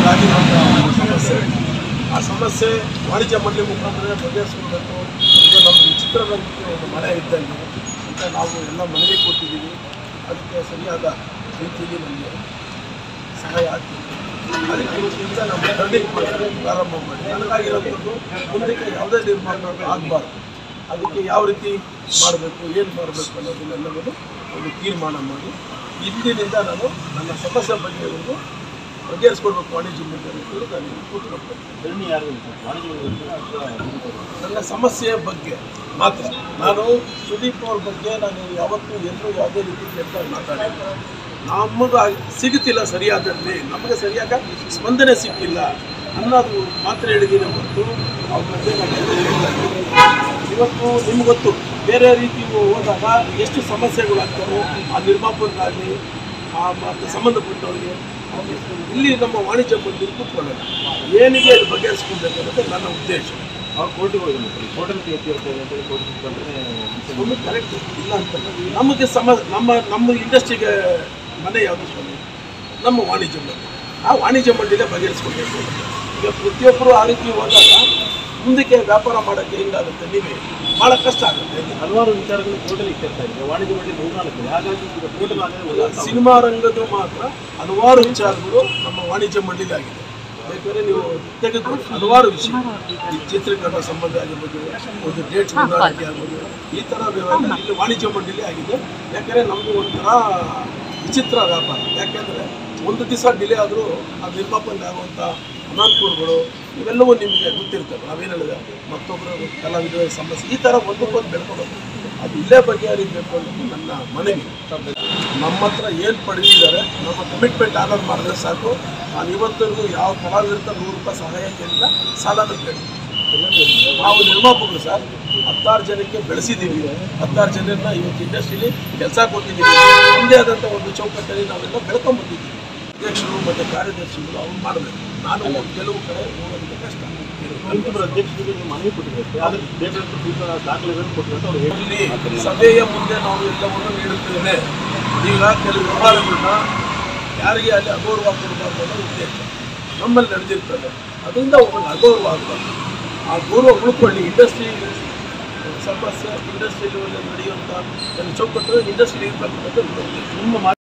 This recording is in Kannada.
ಆಗಿರುವಂತಹ ಒಂದು ಸಮಸ್ಯೆ ಆ ಸಮಸ್ಯೆ ವಾಣಿಜ್ಯ ಮಂಡಳಿ ಮುಖಾಂತರ ಬಗೆಹರಿಸ್ಕೊಳ್ಬೇಕು ಇದು ನಮ್ಮ ಚಿತ್ರರಂಗಕ್ಕೆ ಒಂದು ಮನೆ ಇದ್ದಂಗೆ ಅಂತ ನಾವು ಎಲ್ಲ ಮನವಿ ಕೊಟ್ಟಿದ್ದೀವಿ ಅದಕ್ಕೆ ಸರಿಯಾದ ರೀತಿಯಲ್ಲಿ ನಮಗೆ ಸಹಾಯ ಆಗ್ತಿದೆ ಅದಕ್ಕೆ ಇವತ್ತಿಂದ ನಮ್ಮ ಟರ್ನಿಂಗ್ ಪಾಯಿಂಟ್ ಪ್ರಾರಂಭ ಮಾಡಿ ನನಗಾಗಿರೋಂಥದ್ದು ಮುಂದಕ್ಕೆ ಯಾವುದೇ ನಿರ್ಮಾಣ ಆಗಬಾರ್ದು ಅದಕ್ಕೆ ಯಾವ ರೀತಿ ಮಾಡಬೇಕು ಏನು ಮಾಡಬೇಕು ಅನ್ನೋದನ್ನೆಲ್ಲವನ್ನು ಒಂದು ತೀರ್ಮಾನ ಮಾಡಿ ಇಂದಿನಿಂದ ನಾನು ನನ್ನ ಸಮಸ್ಯೆ ಬಗ್ಗೆ ಒಂದು ಬಗೆಹರಿಸ್ಕೊಡ್ಬೇಕು ವಾಣಿಜ್ಯ ಮಂಡಳಿ ನಾನು ಕೂತ್ಕೊಳ್ಬೇಕು ಧರಣಿ ಯಾರು ವಾಣಿಜ್ಯ ಮಂಡಳಿ ಅಥವಾ ನನ್ನ ಸಮಸ್ಯೆಯ ಬಗ್ಗೆ ಮಾತ್ರ ನಾನು ಸುದೀಪ್ ಅವ್ರ ಬಗ್ಗೆ ನಾನು ಯಾವತ್ತೂ ಎಲ್ಲೂ ಯಾವುದೇ ರೀತಿ ಕೆಟ್ಟ ಮಾತಾಡಿಲ್ಲ ನಮಗೆ ಸಿಗುತ್ತಿಲ್ಲ ಸರಿಯಾದಲ್ಲಿ ನಮಗೆ ಸರಿಯಾದ ಸ್ಪಂದನೆ ಸಿಕ್ಕಿಲ್ಲ ಅನ್ನೋದು ಮಾತ್ರ ಹೇಳಿದ್ದೀನಿ ಹೊರತು ಅವ್ರ ಬಗ್ಗೆ ನಾನು ಎಲ್ಲೂ ಹೇಳಿಲ್ಲ. ಇವತ್ತು ನಿಮ್ಗೆ ಗೊತ್ತು ಬೇರೆ ರೀತಿ ಹೋದಾಗ ಎಷ್ಟು ಸಮಸ್ಯೆಗಳಾಗ್ತವೆ ಆ ನಿರ್ಮಾಪಕರಾಗಲಿ ಆ ಮತ್ತು ಸಂಬಂಧಪಟ್ಟವರಿಗೆ ಇಲ್ಲಿ ನಮ್ಮ ವಾಣಿಜ್ಯ ಮಂಡಳಿ ಕೂತ್ಕೊಳ್ಳೋಣ ಏನಿದೆ ಅದು ಬಗೆಹರಿಸ್ಕೊಳ್ಬೇಕು ಅನ್ನೋದು ನನ್ನ ಉದ್ದೇಶ ಅವ್ರು ಕೋರ್ಟಿಗೆ ಹೋಗಿದ್ರು ಕೋರ್ಟಲ್ಲಿ ಕೇಸ್ ಇರ್ತದೆ ಅಂತೇಳಿ ಕೋರ್ಟ್ ಬಂದರೆ ಒಂದು ಕರೆಕ್ಟ್ ಇಲ್ಲ ಅಂತ ನಮಗೆ ಸಮ ನಮ್ಮ ನಮ್ಮ ಇಂಡಸ್ಟ್ರಿಗೆ ಮನೆ ಯಾವುದು ಸ್ವಾಮಿ ನಮ್ಮ ವಾಣಿಜ್ಯ ಮಂಡಳಿ ಆ ವಾಣಿಜ್ಯ ಮಂಡಳಿನೇ ಬಗೆಹರಿಸ್ಕೊಳ್ಬೇಕು ಈಗ ಪ್ರತಿಯೊಬ್ಬರು ಆ ರೀತಿ ಹೋದಾಗ ಮುಂದಕ್ಕೆ ವ್ಯಾಪಾರ ಮಾಡೋಕ್ಕೆ ಹೆಂಗಾಗುತ್ತೆ ನೀವೇ ಭಾಳ ಕಷ್ಟ ಆಗುತ್ತೆ ಹಲವಾರು ವಿಚಾರಗಳು ಕೋರ್ಟಲ್ಲಿ ಇಟ್ಟಿರ್ತಾ ಇದೆ ವಾಣಿಜ್ಯ ಮಂಡಳಿ ಮೂರ್ನಾಲ್ಕು ಹಾಗಾಗಿ ಈಗ ಕೋರ್ಟಲ್ಲಿ ಆಗಲೇ ಸಿನಿಮಾ ರಂಗದ ಮಾತ್ರ ಹಲವಾರು ವಿಚಾರಗಳು ನಮ್ಮ ವಾಣಿಜ್ಯ ಮಂಡಳಿ ಆಗಿದೆ ಬೇಕಾದ್ರೆ ನೀವು ತೆಗೆದು ಹಲವಾರು ವಿಷಯ ಈ ಚಿತ್ರೀಕರಣ ಸಂಬಂಧ ಆಗಿರ್ಬೋದು ಒಂದು ಡೇಟ್ ಹೊಂದಾಣಿಕೆ ಆಗ್ಬೋದು ಈ ಥರ ವ್ಯವಹಾರ ಇಲ್ಲಿ ವಾಣಿಜ್ಯ ಮಂಡಳಿ ಆಗಿದೆ ಯಾಕಂದರೆ ನಮ್ಮದು ಒಂಥರ ವಿಚಿತ್ರ ವ್ಯಾಪಾರ ಯಾಕೆಂದರೆ ಒಂದು ದಿವಸ ಡಿಲೇ ಆದರೂ ಆ ನಿರ್ಮಾಪನೆ ಆಗುವಂಥ ಅನಾನುಕೂಲಗಳು ಇವೆಲ್ಲವೂ ನಿಮಗೆ ಗೊತ್ತಿರ್ತವೆ ನಾವೇನು ಹೇಳಿದೆ ಮತ್ತೊಬ್ಬರು ಕಲಾವಿದರ ಸಮಸ್ಯೆ ಈ ಥರ ಒಂದಕ್ಕೊಂದು ಬೆಳ್ಕೊಂಡು ಅದು ಇಲ್ಲೇ ಬಗೆಹರಿಬೇಕು ಅನ್ನೋದು ನನ್ನ ಮನವಿ ನಮ್ಮ ಹತ್ರ ಏನು ಪಡೆದಿದ್ದಾರೆ ನಮ್ಮ ಕಮಿಟ್ಮೆಂಟ್ ಆನರ್ ಮಾಡಿದ್ರೆ ಸಾಕು ನಾನು ಇವತ್ತರೆಗೂ ಯಾವ ಕಲಾವಿದರ ನೂರು ರೂಪಾಯಿ ಸಹಾಯ ಕೇಳಿಲ್ಲ ಸಾಲನೂ ಕೇಳಿ ನಾವು ನಿರ್ಮಾಪಕರು ಸರ್ ಹತ್ತಾರು ಜನಕ್ಕೆ ಬೆಳೆಸಿದ್ದೀವಿ ಹತ್ತಾರು ಜನರನ್ನ ಇವತ್ತು ಇಂಡಸ್ಟ್ರಿಲಿ ಕೆಲಸ ಕೊಟ್ಟಿದ್ದೀವಿ ನಮ್ಮದೇ ಆದಂಥ ಒಂದು ಚೌಕಟ್ಟಲ್ಲಿ ನಾವೆಲ್ಲ ಬೆಳ್ಕೊಂಬಂದಿದ್ದೀವಿ ಅಧ್ಯಕ್ಷರು ಮತ್ತು ಕಾರ್ಯದರ್ಶಿಗಳು ಅವ್ರು ಮಾಡಬೇಕು ನಾನು ಕೆಲವು ಕಡೆ ಹೋಗೋದಕ್ಕೆ ಕಷ್ಟ ಅಂತಿಮ ಅಧ್ಯಕ್ಷರಿಗೆ ನೀವು ಮನವಿ ಕೊಟ್ಟಿರುತ್ತೆ ಆದರೆ ಬೇಕಾದಷ್ಟು ಸೂಚನಾ ದಾಖಲೆಗಳನ್ನು ಕೊಟ್ಟಿರುತ್ತೆ ಅವ್ರು ಹೇಳಿ ಇಲ್ಲಿ ಸಭೆಯ ಮುಂದೆ ನಾವು ಎಲ್ಲವನ್ನು ನೀಡುತ್ತೇವೆ ಈಗ ಕೆಲವು ವ್ಯವಹಾರಗಳನ್ನ ಯಾರಿಗೆ ಅಲ್ಲಿ ಅಗೌರವ ಕೊಡಬಾರ್ದು ಅನ್ನೋ ಉದ್ದೇಶ ನಮ್ಮಲ್ಲಿ ನಡೆದಿರ್ತದೆ ಅದರಿಂದ ಒಬ್ಬನ ಅಗೌರವ ಆಗಬಾರ್ದು ಆ ಗೌರವ ಉಳ್ಕೊಳ್ಳಿ ಇಂಡಸ್ಟ್ರಿ ಸಮಸ್ಯೆ ಇಂಡಸ್ಟ್ರಿಯಲ್ಲಿ ನಡೆಯುವಂಥ ಕೆಲವು ಚೌಕಟ್ಟು ಇಂಡಸ್ಟ್ರಿ ಇರಬೇಕು ಅನ್ನೋದು ನನ್ನ ಉದ್ದೇಶ ನಿಮ್ಮ